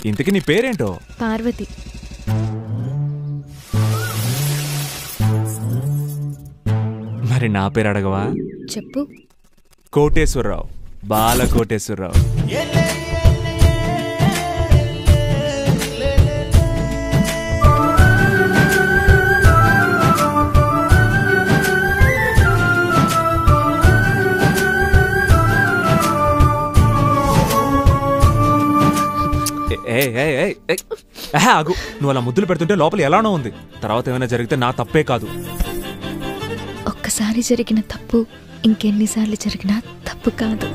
ఇంతకీ నీ పేరేంటో పార్వతి మరి నా పేరు అడగవా చెప్పు కోటేశ్వరరావు బాల కోటేశ్వరరావు ఏ, ఏ, ఏ, ఏ, ఆహా, ఆగు నువ్వు అలా ముద్దులు పెడుతుంటే లోపల ఎలానో ఉంది తర్వాత ఏమైనా జరిగితే నా తప్పే కాదు ఒక్కసారి జరిగిన తప్పు ఇంకెన్నిసార్లు జరిగినా తప్పు కాదు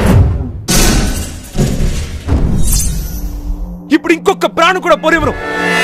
ఇప్పుడు ఇంకొక ప్రాణం కూడా పోనివ్వరు